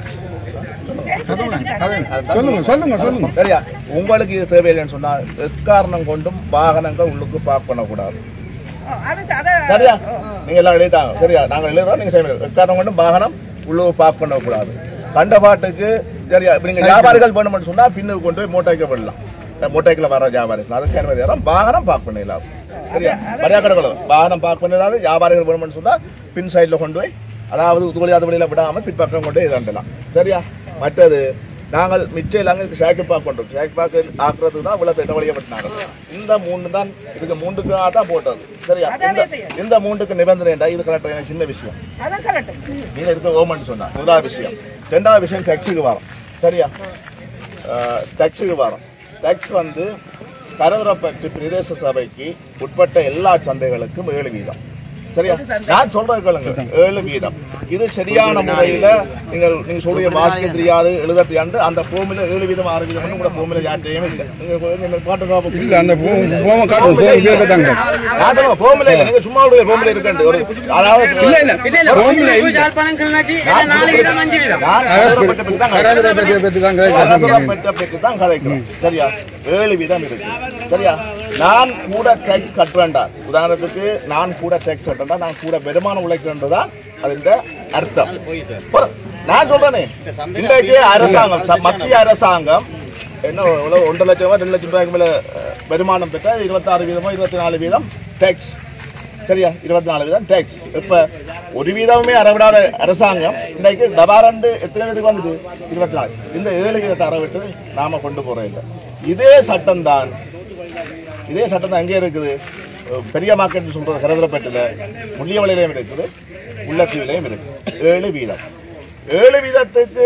சொல்லுங்க சொல்லுங்க சொல்லுங்க சரியா உங்களுக்கு இது தேவையில்லைன்னு சொன்னா எக்காரணம் கொண்டும் வாகனங்கள் உள்ளுக்கு பார்க் பண்ணக்கூடாது அது அது சரியா நீங்க எல்லாம் எழுதிட்டாங்க சரியா நாங்க எழுதுறோம் நீங்க செய்ய எக்காரணம் கொண்டும் வாகனம் உள்ளுக்கு பார்க் பண்ணக்கூடாது கண்ட பாட்டுக்கு சரியா இப்ப நீங்க வியாபாரிகள் வேணும்னு சொன்னா பின்னுக்கு கொண்டு போய் மோட்டாய்க்கு விடலாம் மோட்டாய்க்கில் வர வியாபாரிகள் அதுக்கு அனுமதி தரோம் வாகனம் பார்க் பண்ணிடலாம் சரியா மரியாதை கடைகளும் வாகனம் பார்க் பண்ணிடாது வியாபாரிகள் வேணும்னு சொன்னா பின் சைடுல கொண்டு போய் அதாவது உதுவழி அது வழியில விடாம பின்பக்கம் கொண்டு போய் இதாண்டலாம் சரியா மற்றது நாங்கள் மிச்சம் இல்லாங்க ஷேக்கு பார்க் பண்றோம் ஷேக் பார்க் ஆக்குறதுக்கு தான் இவ்வளவு திட்ட வழியை பட்டினாங்க இந்த மூணு தான் இதுக்கு மூண்டுக்காக தான் போட்டது சரியா இந்த இந்த மூண்டுக்கு நிபந்தனைடா இது கரெக்டாக எனக்கு சின்ன விஷயம் அதான் கலட்டும் நீங்க இருக்க கவர்மெண்ட் சொன்னா முதலாவது விஷயம் ரெண்டாவது விஷயம் டேக்ஸுக்கு வரோம் சரியா டேக்ஸுக்கு வரோம் டேக்ஸ் வந்து கரதுரப்பட்டு பிரதேச சபைக்கு உட்பட்ட எல்லா சந்தைகளுக்கும் ஏழு வீதம் சரியா நான் சொல்றது கேளுங்க ஏழு வீதம் இது சரியான முறையில நீங்கள் நீங்க சொல்லுங்க வாசிக்க தெரியாது எழுத தெரியாது அந்த பூமியில ஏழு வீதம் ஆறு வீதம் கூட பூமியில யார்ட்டையும் இல்லை நீங்க நீங்க பாட்டு காப்பு இல்ல அந்த போம காட்டும் கேட்கத்தாங்க நான் சொல்லுங்க, பூமியில இல்லை. நீங்க சும்மா விடுங்க, பூமியில இருக்கண்டு. ஒரு அதாவது இல்ல இல்ல போம்ல நான் கரதுரப்பட்ட பற்றி தான் கதைக்கிறேன். கரதுரப்பட்ட பற்றி தான் கதைக்கிறேன். சரியா ஏழு விதம் இருக்கு சரியா நான் கூட டேக்ஸ் கட்டுறேன்டா உதாரணத்துக்கு நான் கூட டேக்ஸ் கட்டுறேன்டா நான் கூட வருமானம் உழைக்கிறேன்றதா அதுன்ற அர்த்தம் போதும். நான் சொல்றேனே இன்றைக்கு அரசாங்கம் ச- மத்திய அரசாங்கம் என்ன எவ்வளவு ஒன்றரை லட்சம் ரூபாய் ரெண்டு லட்சம் ரூபாய்க்கு மேல அஹ், வருமானம் பெற்ற இருபத்தாறு வீதமோ இருபத்தி நாலு வீதம் டேக்ஸ் சரியா இருபத்தி நாலு வீதம் டேக்ஸ் இப்ப ஒரு வீதமே அறவிடாத அரசாங்கம் இன்னைக்கு டபாரண்டு எத்தனை வீதத்துக்கு வந்துட்டு இருபத்தி நாலு இந்த ஏழு வீதத்தை அறவிட்டு நாம கொண்டு போறோம் இல்லை இதே சட்டம் தான் இதே சட்டம் தான் எங்கே இருக்குது அஹ் பெரிய மார்க்கெட் சொல்றது கரதுரப்பேட்டில் முள்ளியவளையிலையும் இருக்குது உள்ளத்தீவிலையும் இருக்கு ஏழு வீதம் ஏழு வீதத்துக்கு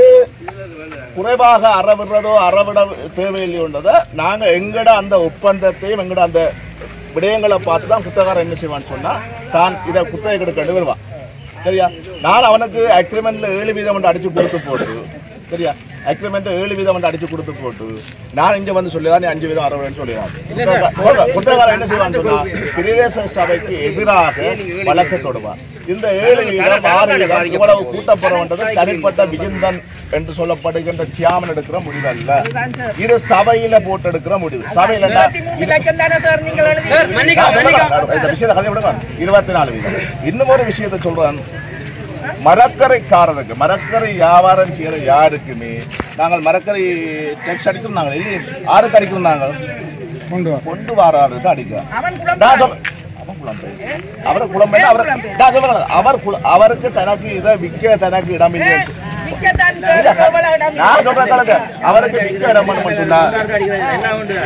குறைவாக அறவிடுறதோ அறவிட தேவையில்லையோன்றதை நாங்க எங்கட அந்த ஒப்பந்தத்தையும் எங்கட அந்த விடயங்களை பார்த்து தான் குத்தகாரன் என்ன செய்வான்னு சொன்னா தான் இதை குத்தகை கெடுக்கண்டு வருவான் சரியா நான் அவனுக்கு அக்ரிமெண்ட்ல ஏழு வீதம் வந்து அடிச்சு கொடுத்து போட்டு சரியா அக்ரிமெண்ட் ஏழு வீதம் வந்து அடிச்சு கொடுத்து போட்டு நான் இங்க வந்து சொல்லிதான் நீ அஞ்சு வீதம் அறுபதுன்னு சொல்லிடுறான் குத்தகாரன் என்ன செய்வான்னு சொன்னா பிரதேச சபைக்கு எதிராக வழக்கு தொடுவான் இந்த ஏழு வீதம் ஆறு வீதம் இவ்வளவு கூட்டப்படுறது தனிப்பட்ட விகிந்தன் என்று சொல்லப்படுகின்ற தியாமன் எடுக்கிற முடிவு அல்ல இது சபையில போட்டு எடுக்கிற முடிவு சபையில இருபத்தி மூணு லட்சம் தானே சார் நீங்கள் எழுதி இந்த விஷயத்தை கதை விடுங்க இருபத்தி நாலு வீதம் இன்னும் ஒரு விஷயத்தை சொல்றேன் மரக்கரைக்காரருக்கு மரக்கரை வியாபாரம் செய்யற யாருக்குமே நாங்கள் மரக்கரை டெக்ஸ் அடிக்கிறோம் நாங்கள் இல்லை யாருக்கு அடிக்கிறோம் நாங்கள் கொண்டு வா கொண்டு வராருக்கு அடிக்கிறோம் அவன் நான் குழம்பு சொல்றேன். அவன் குழம்பெயர். அவர் குழம்பெயர் அவர் நான் சொல்றேன். அவர் குல- அவருக்கு தனக்கு இதை விற்க தனக்கு இடம் இல்லை மிக்கத்தான் சார் எவ்வளவு இடம் நான் சொல்றேன் கலங்க அவருக்கு விற்க இடம் வேணும்னு சொன்னா எல்லாம் உண்டு.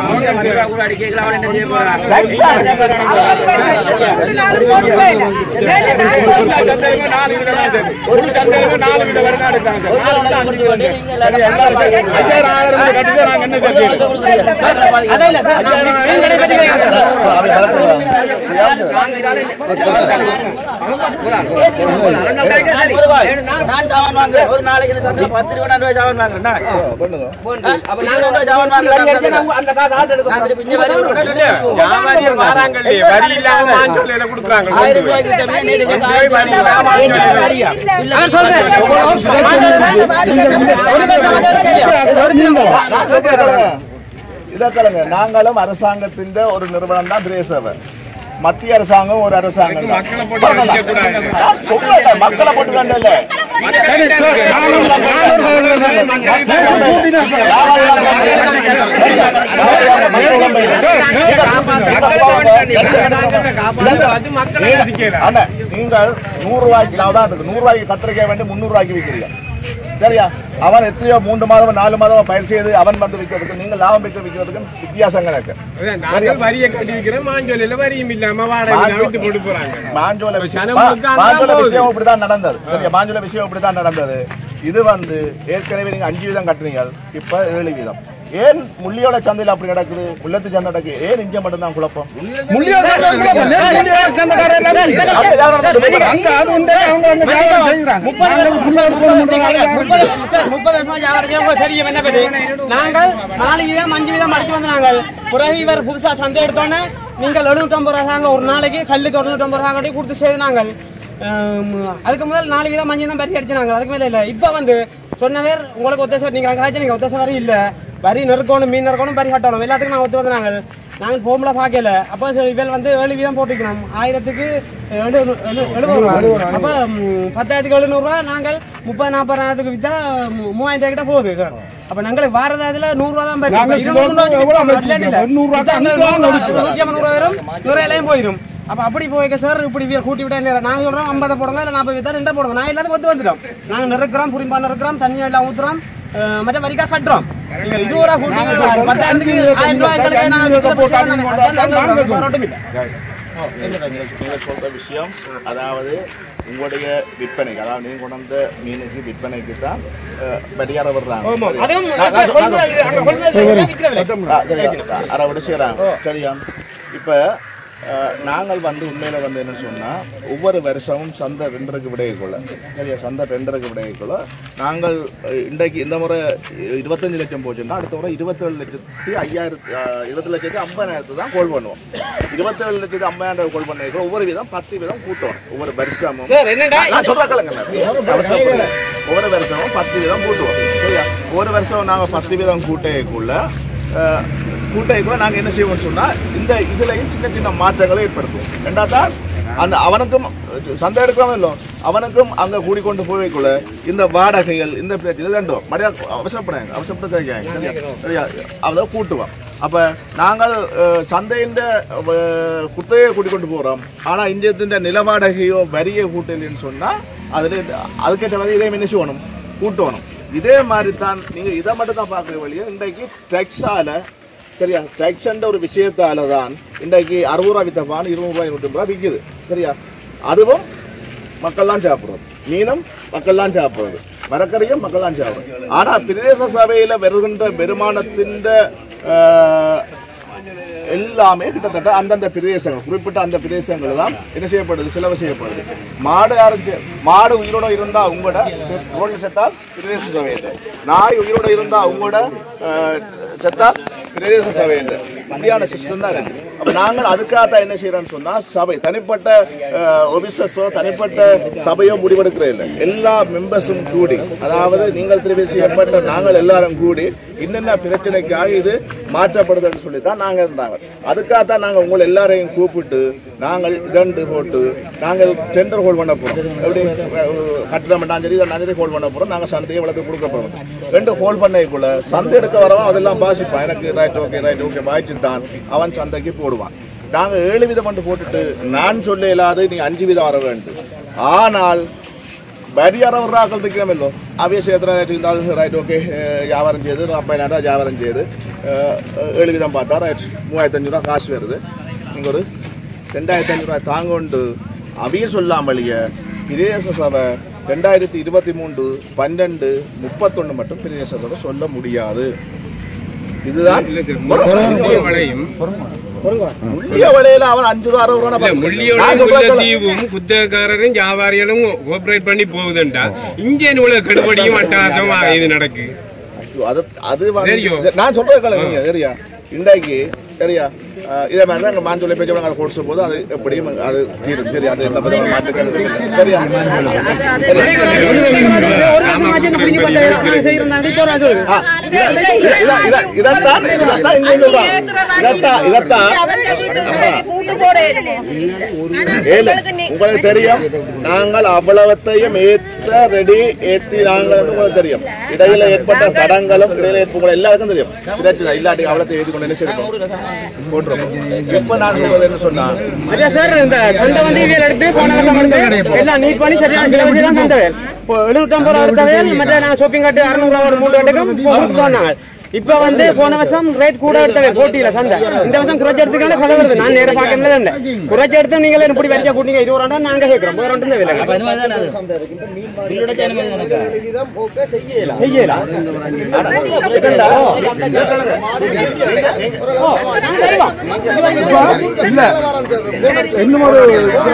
tax ஆ இருக்கு. மூணு நாலு போட்டு போயில. ரெண்டு நாள் போட்டு அதான் இல்ல சார் நான் மீன் கடை பத்தி கேட்கிறேன். அவன் கலக்குறான். நான் ஜாமான் வாங்குறேன் ஒரு நாளைக்கு இந்த சந்தையில பத்து ரூபா நான் ஜாமான் வாங்குறேன் பண்ணுங்க. அப்ப நாங்க வந்து ஜாமான் வாங்குறோம் அந்த காசு ஆட்டு எடுக்கும் நான் திருப்பி இங்க வரி கொடுக்கணும். ஆயிரம் ரூபாய்க்கு கிட்ட மீன் எடுக்க ஆயிரம் ரூபாய் வரியா? நான் சொல்றேன். ஒரு பேர் சமாச்சாரம் இல்லையா? நான் சொல்றேன் கலங்க. இதை கலங்க நாங்களும் அரசாங்கத்தின் ஒரு நிறுவனம் தான் பிரேசவர் மத்திய அரசாங்கம் ஒரு அரசாங்கம் தான். நான் சொல்றேன், மக்களை போட்டு கண்டல சரி சார் நானும் நானூறு அண்ணா, நீங்கள் நூறு ரூபாய்க்கு நான் உதாரணத்துக்கு நூறு ரூபாய்க்கு கத்திரிக்காய் வேண்டி முந்நூறு ரூபாய்க்கு விற்கிறீங்க சரியா அவன் எத்தனையோ மூன்று மாதம் நாலு மாதம் பயிர் செய்து அவன் வந்து விற்கிறதுக்கு நீங்க லாபம் பெற்று விற்கிறதுக்கு வித்தியாசம் கணக்கு நாங்கள் வரியை கட்டி வைக்கிறோம் மாஞ்சோலையில வரியும் இல்லாம வாடகை இல்லாம வித்து போட்டு போறாங்க மாஞ்சோல இப்ப விஷயம் சனம் முழுக்க அதான் மாஞ்சோல போகுது. விஷயம் இப்படிதான் நடந்தது சரியா மாஞ்சோல விஷயம் இப்படிதான் நடந்தது இது வந்து ஏற்கனவே நீங்க அஞ்சு வீதம் கட்டுறீங்க இப்ப ஏழு வீதம் ஏன் முள்ளியோட சந்தையில் அப்படி நடக்குது முள்ளத்து சந்தை நடக்குது ஏன் இங்க மட்டும்தான் குழப்பம் அப்ப யார் நடந்தது? முப்பது சார், முப்பது வருஷமா வியாபாரம் செய்ய உங்களுக்கு தெரியும் என்ன பத்தி நாங்கள் நாலு வீதம் அஞ்சு வீதம் அடிச்சு வந்து நாங்கள் பிறகு இவர் புதுசா சந்தை எடுத்தோன்னே நீங்கள் எழுநூற்றம்பது ரூபா தாங்க ஒரு நாளைக்கு கல்லுக்கு எழுநூற்றம்பது ரூபா கட்டி கொடுத்து செய்து நாங்கள் ஆம், அதுக்கு முதல் நாலு வீதம் அஞ்சு வீதம் பறி அடிச்சு நாங்கள் அதுக்கு மேல இல்லை இப்போ வந்து சொன்னவர் உங்களுக்கு ஒத்தேசம் நீங்க அங்கே ஆச்சு நீங்க ஒத்தேசம் வரையும் இல்லை வரி நெருக்கணும் மீன் நெருக்கணும் பறி கட்டணும் எல்லாத்துக்கும் நான் ஒத்து வந்து நாங்கள் நாங்கள் போகும்போது பார்க்கல அப்போ சரி, இவள் வந்து ஏழு வீதம் போட்டுக்கணும் ஆயிரத்துக்கு எழுநூறு எழு- எழுபது ரூபா அப்போ ம், பத்தாயிரத்துக்கு எழுநூறுவா நாங்கள் முப்பது நாற்பதாயிரத்துக்கு விற்றா மூவாயிரத்து கிட்ட போகுது சார் அப்போ நாங்களுக்கு வாரது அதில் நூறுரூவா தான் போயிடும். நாங்க இருபது கிலோ ரூபா எவ்வளவு வச்சு வச்சிருக்கோம்? இல்ல, இல்ல. எண்ணூறு ரூபா இது அந்த நூறு ரூபா நூறு வச்சிருக்கோம். நூற்றி ஐம்பது ரூபா வரும் நுரையிலையும் போயிடும் அப்ப அப்படி போய்க்க சார் இப்படி வீ- கூட்டி விட்டா என்ன நாங்க சொல்றோம் ஐம்பதை போடுங்க இல்லை நாற்பது வித்தா ரெண்டா போடுங்க நான் எல்லாத்துக்கும் ஒத்து வந்துடும் நாங்க நிறக்கிறோம் புரிம்பா நிறக்கிறோம் தண்ணி எல்லாம் ஊத்துறோம் அஹ், மற்ற வரி காசு கட்டுறோம் நீங்க இருபது ரூபா கூட்டிங்க பத்தாயிரத்துக்கு ஆயிரம் ரூபாய் எங்களுக்கு நாங்க விற்கிற பிரச்சனை தானே. அதான் நாங்க போராட்டம் இல்லை. நீங்க சொல்ற விஷயம் அதாவது உங்களுடைய விற்பனைக்கு அதாவது நீங்க கொண்டு வந்த மீனுக்கு விற்பனைக்கு தான் பரிகாரம் வர்றாங்க அதுவும் கொள்முதல் அங்க கொள்முதல் விற்கிறவில்லை அதை விட செய்கிறாங்க சரியா இப்போ நாங்கள் வந்து உண்மையில வந்து என்ன சொன்னா ஒவ்வொரு வருஷமும் சந்தை ரெண்டரைக்கு விடையக்குள்ள சரியா சந்தை ரெண்டரைக்கு விடையக்குள்ள நாங்கள் அஹ், இன்றைக்கு இந்த முறை இருபத்தஞ்சு லட்சம் போச்சுன்னா அடுத்த முறை இருபத்தேழு லட்சத்தி ஐயாயிரத்தி அஹ், இருபத்தி லட்சத்தி ஐம்பதாயிரத்து தான் கோல் பண்ணுவோம் இருபத்தேழு லட்சத்தி ஐம்பதாயிரம் கோல் பண்ண ஒவ்வொரு விதம் பத்து விதம் கூட்டுவோம் ஒவ்வொரு வருஷமும் சார் என்னடா நான் சொல்ற கேளுங்க அவசரப்படாத. ஒவ்வொரு வருஷமும் பத்து வீதம் கூட்டுவோம் சரியா ஒரு வருஷம் நாங்க பத்து வீதம் கூட்டைக்குள்ள அஹ், கூட்டைக்குள்ள நாங்க என்ன செய்வோம்னு சொன்னா இந்த இதுலயும் சின்ன சின்ன மாற்றங்களை ஏற்படுத்துவோம் ரெண்டாத்தான் அந்த அவனுக்கும் சந்தை எடுக்கிறவன் இல்லை அவனுக்கும் அங்க கூடிக்கொண்டு போய்க்குள்ள இந்த வாடகைகள் இந்த பிரச்சனை ரெண்டும் மரியாதை அவசரப்படாங்க அவசரப்பட்டு கேட்காங்க சரியா சரியா அதை கூட்டுவோம் அப்ப நாங்கள் அஹ், சந்தையின் அஹ், குத்தகையை கூட்டிக் கொண்டு போறோம் ஆனா இந்தியத்தின் நிலவாடகையோ வரியை கூட்டலன்னு சொன்னா அதுல இந்த- அதுக்கேற்ற மாதிரி இதையும் என்ன செய்யணும் கூட்டணும் இதே மாதிரி தான் நீங்க இதை மட்டும் தான் பார்க்குற வழியே இன்றைக்கு டெக்ஸால சரியா டெக்ஸ்ன்ற ஒரு விஷயத்தால தான் இன்றைக்கு அறுபது ரூபா வித்த பான் இருபது ரூபாய் நூற்றி ரூபாய் விற்குது சரியா அதுவும் மக்கள்லாம் சாப்பிடுறது மீனும் மக்கள்லாம் சாப்பிடுறது மரக்கறியும் மக்கள்லாம் சாப்பிடுறது ஆனா பிரதேச சபையில வருகின்ற வருமானத்தின் ஆஹ், எல்லாமே கிட்டத்தட்ட அந்தந்த பிரதேசங்கள் குறிப்பிட்ட அந்த பிரதேசங்கள் தான் என்ன செய்யப்படுது செலவு செய்யப்படுது மாடு அரைஞ்சு மாடு உயிரோட இருந்தா உங்களோட செ- ரோட்ல செத்தால் பிரதேச சபையில் நாய் உயிரோட இருந்தா உங்களோட அஹ், செத்தால் பிரதேச சபையில் இப்படியான சிஸ்டம் தான் இருக்கு அப்ப நாங்கள் அதுக்காக தான் என்ன செய்யறோம்னு சொன்னா சபை தனிப்பட்ட ஒபிசஸோ தனிப்பட்ட சபையோ முடிவெடுக்கிற இல்லை எல்லா மெம்பர்ஸும் கூடி அதாவது நீங்கள் தெரிவிச்சு ஏற்பட்ட நாங்கள் எல்லாரும் கூடி என்னென்ன பிரச்சனைக்காக இது மாற்றப்படுதுன்னு சொல்லி தான் நாங்கள் இருந்தாங்க அதுக்காக தான் நாங்கள் உங்களை எல்லாரையும் கூப்பிட்டு நாங்கள் இதண்டு போட்டு நாங்கள் டெண்டர் ஹோல்ட் பண்ண போகிறோம் எப்படி அஹ், கட்டிடம் பண்ணாலும் சரி இதெல்லாம் சரி ஹோல்ட் பண்ண போகிறோம் நாங்கள் சந்தையை வளர்த்து கொடுக்க போகிறோம் ரெண்டு ஹோல்ட் பண்ணைக்குள்ள சந்தை எடுக்க வரவன் அதெல்லாம் பாசிப்பான் எனக்கு ரைட் ஓகே ரைட் ஓகே வாய்ச்சி தான் அவன் சந்தைக்கு போடுவான் நாங்கள் ஏழு விதம் மட்டும் போட்டுட்டு நான் சொல்ல இல்லாது நீ அஞ்சு விதம் வர வேண்டும் ஆனால் ബരിയറവറാക്കൾ നിൽക്കണമല്ലോ ആവേശം എത്ര இருந்தாலும் ரைட் ஓகே வியாபாரம் செய்து ஒரு ஐம்பதாயிரம் ரூபா வியாபாரம் செய்து ஏழு விதம் பார்த்தா ரைட் மூவாயிரத்தி அஞ்சு ரூபா காசு வருது நீங்கள் ஒரு ரெண்டாயிரத்தி அஞ்சு ரூபா தாங்கொண்டு அவையும் சொல்லாமலேயே பிரதேச சபை ரெண்டாயிரத்தி இருபத்தி மூன்று பன்னெண்டு முப்பத்தொன்று மட்டும் பிரதேச சபை சொல்ல முடியாது இதுதான் வளையும் முள்ளிய வலையில அவன் அஞ்சு ரூபா அறுபது ரூபா நான் முள்ளியோட சொல்றேன் சொல்ல. தீவும் குத்தகாரரும் வியாபாரிகளும் கோஆபரேட் பண்ணி போகுதுண்டா இங்கே இவ்வளவு கெடுபடியும் அட்டகாசமா இது நடக்கு ஐயோ, அது அது வந்து- தெரியும். இது- நான் சொல்றது கலங்க சரியா இன்றைக்கு சரியா அஹ், இதே மாதிரி தான் மாஞ்சொல்லை பேச்சு அதை கொடுத்த போது அது எப்படியும் அது தீரும் சரி அது எந்த விதமான மாற்றுக்கள் இல்லை. சரியா ஆ, இத- இத- இத- இத- இதைத்தான் இதைத்தான் இங்க சொல்றான். இதைத்தான் இதைத்தான் ஏழு உங்களுக்கு தெரியும் நாங்கள் அவ்வளவத்தையும் ஏத்த ரெடி ஏத்தி நாங்கள் உங்களுக்கு தெரியும் இடையில ஏற்பட்ட தடங்களும் இடையில ஏற்ப உங்களுக்கு எல்லாருக்கும் தெரியும் பிரச்சனை இல்லாட்டி அவ்வளத்தை ஏற்றி கொண்டு என்ன செய்யணும் போட்டுரும் இப்ப நான் சொல்றது என்ன சொன்னா சார் இந்த சண்டை வந்து இவியல் எடுத்து போன வருஷம் வந்து எல்லாம் நீட் பண்ணி சரியான சில வச்சு தான் தந்தவேல் இப்போ எழுநூத்தம்பது ரூபா எடுத்தவேல் மற்ற நான் ஷாப்பிங் காட்டு அறுநூறு ரூபா ஒரு மூணு கட்டுக்கும் கொடுத்து சொன்னாங்க இப்ப வந்து போன வருஷம் ரேட் கூட எடுத்தவே போட்டியில சந்தை இந்த வருஷம் குறைச்ச எடுத்துக்கான கதை வருது நான் நேர பாக்கல இல்லை குறைச்ச எடுத்து நீங்களே இப்படி வரைச்சா கூட்டிங்க இருபது ரூபா நாங்க கேட்கிறோம் போய் ரெண்டு விலை செய்யலாம் இன்னும் ஒரு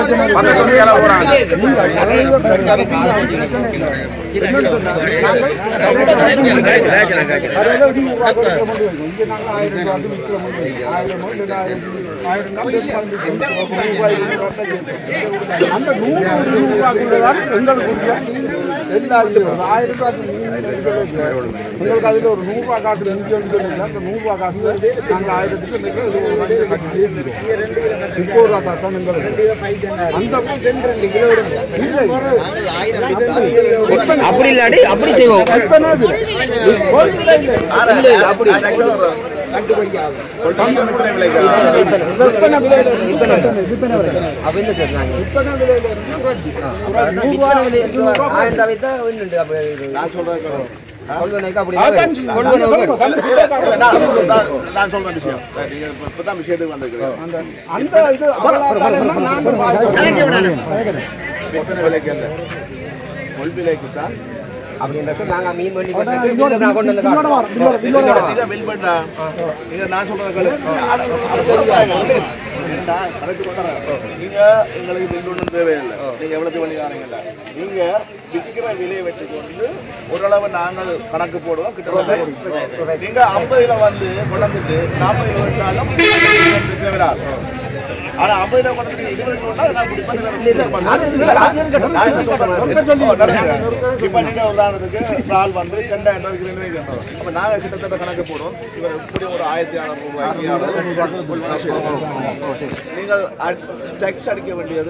அந்த நூறு ரூபாய்க்குள்ளதான் எங்களுக்கு எல்லா இதுவும் ஆயிரம் ரூபாய்க்கு உங்களுக்கு அதில் ஒரு நூறு ரூபாய் காசு மிஞ்சின்னு சொல்லுங்க அந்த நூறு ரூபாய் காசு நாங்கள் ஆயிரத்துக்கு இன்னைக்கு இது ஒரு மனிதன் கட்டி ஏற்றிடுவோம் முப்பது ரூபாய் காசு எங்களுக்கு அந்த அப்படி இல்லாடி அப்படி செய்வோம் எத்தனை இது? ஆறு- ஆறு- ஆறு லட்சம் வரும். கொள்கை விற்பனை விலைக்கா? விற்பனை விலையில விற்பனை விற்பனை விலை அப்ப என்ன சொல்றாங்க விற்பனை விலையில விற்பனை விலை ஆயிரம் ரூபாய் தான் ஒன்று அப்ப இது நான் சொல்றது கேளு. கொள்வனைக்கு அப்படி அதான் கொள்வனை நான் நான் நான் சொல்ற விஷயம் சரி, நீங்க இப்ப- இப்பதான் விஷயத்துக்கு வந்திருக்கிறேன் அந்த அந்த இது அபராதம் நாங்கள் பாய்க்கிறோம். விற்பனை விலைக்கு அல்ல கொள்விலைக்கு தான் அப்படின்றப்ப நாங்க மீன் பண்ணி கொண்டு நான் கொண்டு வந்து இன்னொரு வாரம், இன்னொரு- இன்னொரு வாரம். நீங்க பில் பண்ணா நீங்க நான் சொல்றது கேளு. அட- அட சொல்லுங்க. ஏண்டா, கணக்கு கொண்டாடுறேன். நீங்க எங்களுக்கு பில் ஒன்றும் தேவையில்லை நீங்க எவ்வளவு வழி காணுங்கல்ல நீங்க விற்கிற விலையை வச்சுக்கொண்டு ஓரளவு நாங்கள் கணக்கு போடுவோம் கிட்ட நீங்க ஐம்பதுல வந்து கொண்டாந்துட்டு நாற்பதுல வந்தாலும் பிரச்சனை வராது ஆனா ஐம்பதுல கொண்டாந்து இருபது கொண்டா நான் இப்படி பண்ணி தரேன். நான் என்ன சொல்றேன்? ஓ, நடக்குது. இப்ப நீங்க உதாரணத்துக்கு ஒரு ஆள் வந்து ரெண்டாயிரம் ரூபாய்க்கு ரெண்டு வைக்கணும். அப்ப நாங்க கிட்டத்தட்ட கணக்கு போடுவோம் இவர் இப்படி ஒரு ஆயிரத்தி அறுநூறு ரூபாய்க்கு கொள்வனை செய்வோம். நீங்கள் டெக்ஸ் அடிக்க வேண்டியது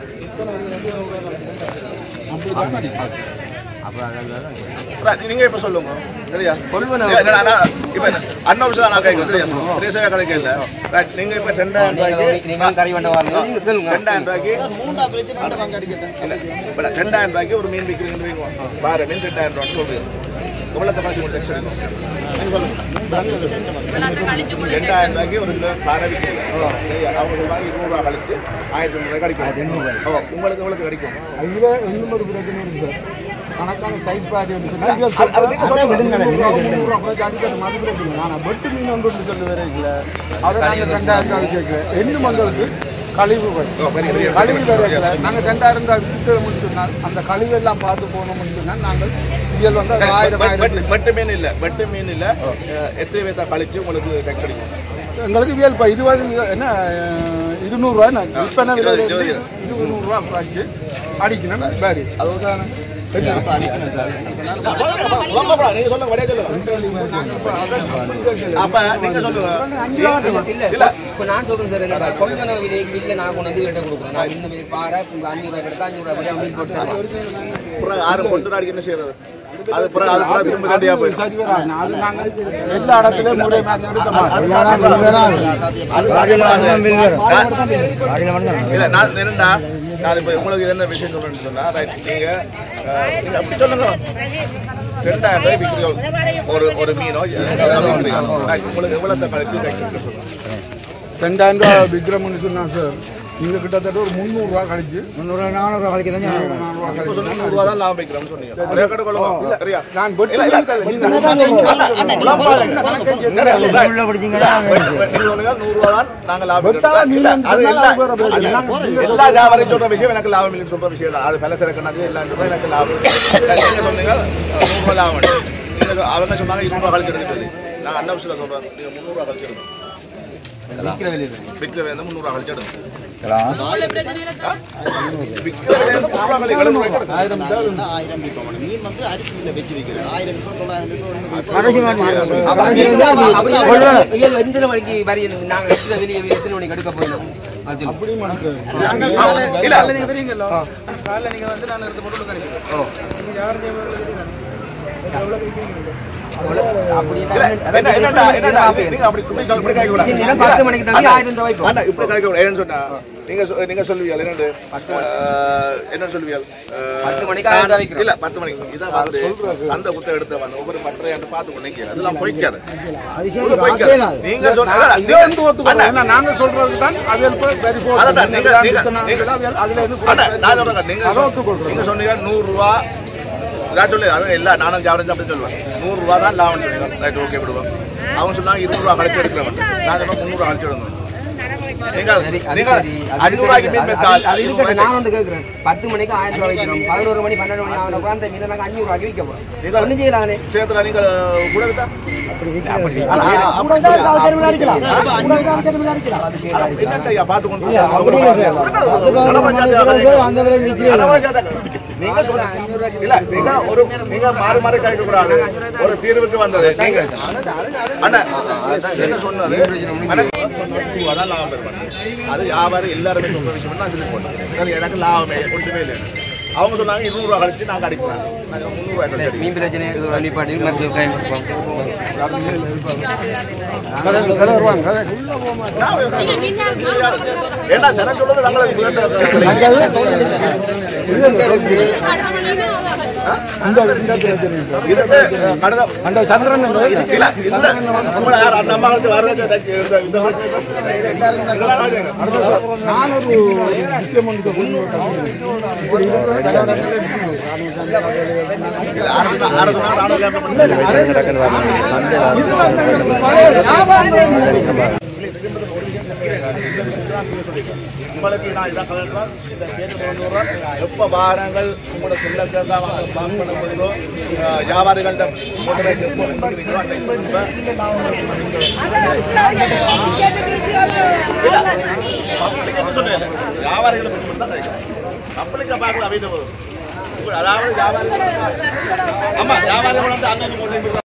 Right, நீங்க இப்ப சொல்லுங்க சரியா கொள்வனை இல்ல, நான் நான் இப்ப அண்ணா விஷயம் நான் கேட்கிறேன் சரியா பெரிய கணக்கு இல்ல Right, நீங்க இப்ப ரெண்டாயிரம் ரூபாய்க்கு நீங்க கறி வண்ட வரணும் நீங்க சொல்லுங்க ரெண்டாயிரம் ரூபாய்க்கு இல்ல, இப்ப நான் ரெண்டாயிரம் ரூபாய்க்கு ஒரு மீன் விற்கிறீங்கன்னு வைங்க. பாரு மீன் ரெண்டாயிரம் ரூபாய் சொல்றீங்க எவ்வளவு தப்பாச்சு உங்களுக்கு டெக்ஸ் அடிக்கும் நீங்க சொல்லுங்க கழிச்சு கொள்ள ரெண்டாயிரம் ரூபாய்க்கு ஒரு கிலோ பாறை விற்கிறீங்க சரியா? அவங்க சொல்றாங்க இருநூறு ரூபாய் கழிச்சு ஆயிரத்தி ஐநூறு ரூபாய் கிடைக்கும் ஓ, உங்களுக்கு எவ்வளவு கிடைக்கும் இதுல இன்னும் ஒரு பிரச்சனை இருக்கு சார் கணக்கான சைஸ் பாதி வந்து சொன்னா, இதுல அது- அது நீங்க சொல்லுங்க. முந்நூறு ரூபா குறைச்சு அடிக்கிறது மாதிரி பிரச்சனை. ஆனா வெட்டு மீன் வந்து ஒன்று சொல்லி வேற இல்ல. அதை நாங்க ரெண்டாயிரம் ரூபாய் கேட்கிறோம். இன்னும் வந்து கழிவு வரும். ஓ, பெரிய, பெரிய, கழிவு பெரிய, வேற பெரிய. இல்ல. நாங்க ரெண்டாயிரம் ரூபாய் விற்கிறோம்னு சொன்னால் அந்த கழிவு எல்லாம் பார்த்து போனோம்னு சொன்னால் நாங்கள் இதில் வந்து அது ஆயிரம் வெட்டு- ஆயிரம் வெட்டு- வெட்டு மீன் இல்ல வெட்டு மீன் இல்ல அஹ், எத்தனை பேத்தா கழிச்சு உங்களுக்கு டெக்ஸ் அடிக்கும் எங்களுக்கு வியல் இப்போ இருபது என்ன அஹ், இருநூறுவா என்ன விற்பனை விலையில இருந்து இருநூறுவா குறைச்சி அடிக்கணும் பேரி அதுதான் நீங்க சொல்லுங்க வழியா சொல்லுங்க அப்ப நீங்க சொல்லுங்க இல்ல இல்ல இப்ப நான் சொல்றேன் சார் எனக்கு கொள்கை விலைக்கு இல்ல நான் கொண்டு வந்து வீட்டை கொடுக்குறேன் நான் இந்த விலை பாரு உங்க அஞ்சு ரூபாய் கிடைத்தா அஞ்சு ரூபாய் அப்படியே மீன் போட்டு தருவேன். பிறகு ஆறு கொண்டு நாளைக்கு என்ன செய்யறது அது பிறகு அது பிறகு திரும்ப கண்டியா போயிடும் சரி வராது அது நாங்கள் எல்லா இடத்துலையும் முறை மாதிரி எடுக்க மாட்டோம் அது சாத்தியப்படாது. இல்ல நான் என்னடா நான் இப்ப உங்களுக்கு என்ன விஷயம் சொல்றேன்னு சொன்னா ரைட் நீங்க அஹ், நீங்க அப்படி சொல்லுங்க ரெண்டாயிரம் ரூபாய் விற்கிறீங்க ஒரு ஒரு மீனோ ஏதாவது விற்கிறீங்க Right. உங்களுக்கு எவ்வளவு கழிச்சு தைக்க சொல்லுங்க ரெண்டாயிரம் ரூபா விக்ரம்னு சொன்னா சார் நீங்க கிட்டத்தட்ட ஒரு முந்நூறுரூவா கழிச்சு முந்நூறுவா நானூறுவா கழிக்க தான் நானூறுவா இப்ப கழிச்சு சொன்னா நூறு ரூபா தான் லாபம் வைக்கிறோம்னு சொன்னீங்க அதே கடை கொள்ளுங்க சரியா நான் இல்ல, இல்ல, இல்ல, குழம்பாதீங்க. இல்ல, நீங்க சொல்லுங்க, நூறு ரூபா தான் நாங்க லாபம் வெட்டாத வைக்கிறோம். இல்ல, மீன் அது இருந்தா எல்லா- வேற பிரச்சனை. அது எல்லா வியாபாரியும் சொல்ற விஷயம் எனக்கு லாபம் இல்லைன்னு சொல்ற விஷயம் தான். அது பல சிறக்கணக்கு எல்லாம் சொல்ற எனக்கு லாபம் இல்லை. நீங்க சொன்னீங்க, நூறு ரூபா லாபம் இல்லை. நீங்க அவங்க சொன்னாங்க இருநூறு ரூபா கழிச்சு எடுக்க சொல்லி நான் அன்னபிசில் சொல்றேன் நீங்க முந்நூறு ரூபா கழிச்சு எடுங்க விற்கிற விலையில விற்கிற வேணும் முந்நூறு ரூபா கழிச்சு எடுங்க உங்களை பிரச்சனை இல்லை தான் விற்கிற வேணும் முந்நூறு ரூபா கழிச்சு எழுநூறு ரூபாய்க்கு எடுங்க. ஆயிரம் மீட்டர் ஆயிரம் மீட்டர் மீன் வந்து அரிசியில் வச்சு வைக்கிறது ஆயிரம் மீட்டர் தொள்ளாயிரம் மீட்டர் அப்ப அது இருந்தா அப்படி இல்ல, இல்ல, எத்தனை மணிக்கு வரி நாங்க எத்தனை வெளியே எத்தனை மணிக்கு எடுக்க போயிடும் அது சொல்லுங்க. இல்ல நீங்க தெரியுங்கல்ல காலைல நீங்க வந்து நான் எடுத்து போட்டு கிடைக்கும் ஓ. நீங்க யாரும் எவ்வளவு அப்படி இல்ல, என்ன என்னடா என்னடா இது- நீங்க அப்படி இப்படி சொல்ல- இப்படி கேட்க கூடாது. தினம் பத்து மணிக்கு தம்பி ஆயிரம் ரூபாய் வைப்போம். அண்ணா, இப்படி கேட்க கூடாது. ஏன்னு சொன்னா, நீங்க சொ- நீங்க சொல்லுவீங்க என்னது அஹ், என்ன சொல்லுவீங்க அஹ், பத்து மணிக்கு ஆயிரம் ரூபாய் வைக்கிறோம். இல்ல பத்து மணிக்கு இதான் வந்து சந்தை குத்த எடுத்த வந்து ஒவ்வொரு பட்டறையாண்டு பார்த்து கொண்டு அதெல்லாம் பொய்க்காது உள்ள பொய்க்காது. நீங்க சொன்ன அதான், இதை வந்து நீங்க- ஒத்துக்கொள்ளும். அண்ணா, ஏன்னா நாங்க சொல்றது தான் அது போய் verify அதான், பண்ணி நீங்க- நீங்க- வித்தனா, நீங்க- அதெல்லாம் அதுல இருந்து அண்ணா, நான் சொல்றேன், நீங்க அதை ஒத்துக்கொள்றோம். நீங்க சொன்னீங்க நூறு ரூபா இதான் சொல்லு அது இல்ல நானும் ஜாவரஞ்சு அப்படி சொல்லுவேன் நூறு ரூபா தான் லாபம் சொல்லுவேன் ரைட் ஓகே விடுவோம் அவன் சொன்னாங்க இருநூறு ரூபா கழிச்சு எடுக்கிறவன் நான் சொன்னேன் முந்நூறு ரூபா கழிச்சு எடுக்கணும் நீங்க சரி, அது நீங்க சரி. அது அஞ்சூறு ரூபாய்க்கு மீன் அது- வித்தால் அது இருக்கட்டும், நான் வந்து கேட்கிறேன். பத்து மணிக்கு ஆயிரம் ரூபாய் வைக்கிறோம் பதினோரு மணி பன்னெண்டு மணி ஆன அந்த மீனை நாங்க அஞ்சூறு ரூபாய்க்கு விற்க போறோம் நீங்க- ஒண்ணு செய்யலாங்கண்ணே சேத்துல நீங்க கூட எடுத்தா என்னட்ட ஐயா பார்த்து கொண்டு நீங்க சொல்ல- இல்ல நீங்க ஒரு நீங்க மாறி மாறி கேட்க கூடாது ஒரு தீர்வுக்கு வந்தது நீங்க அண்ணா என்ன சொன்னது எனக்கு அதான் லாபம் பெறுவேன். அது வியாபாரம் எல்லாருமே சொல்ற விஷயம் நான் சொல்லி போட்டேன் எனக்கு- எனக்கு லாபமே ஒன்றுமே இல்லை அவங்க சொன்னாங்க இருநூறு ரூபா கழிச்சு நாங்க அடிக்கிறோம் நாங்க முந்நூறு ரூபாய் கழிச்சு மீன் பிரச்சனை நிப்பாட்டி மருத்துவ கையில் நீங்க மீன்கார நான் ஏன்னா சரண் சொல்றது நாங்களே கடை பண்ணீங்கன்னா இதுக்கு கடந்த அந்த சந்திரன் இதுக்கு இல்ல இல்ல நம்மள யார் அந்த அம்மா வந்து வர இந்த இந்த நான் ஒரு விஷயம் ஒன்று கொண்டு உங்களுக்கு நான் இதான் கலந்துறேன் இந்த கேட்டு கொண்டு வரேன் எப்போ வாரங்கள் உங்களோட சொல்ல கேட்காம பிளாக் பண்ண போதோ வியாபாரிகள்ட்ட மோட்டிவேஷன் எப்போ பண்ணுறீங்களோ அன்னைக்கு கொடுப்பேன். பப்ளிக் என்று சொன்னேன் வியாபாரிகளை மட்டும் தான் கேட்கிறேன் பப்ளிக்கை பார்க்கல அவங்க அதாவது வியாபாரிகள் ஆமா வியாபாரிகள் வந்து அங்கங்க போட்டு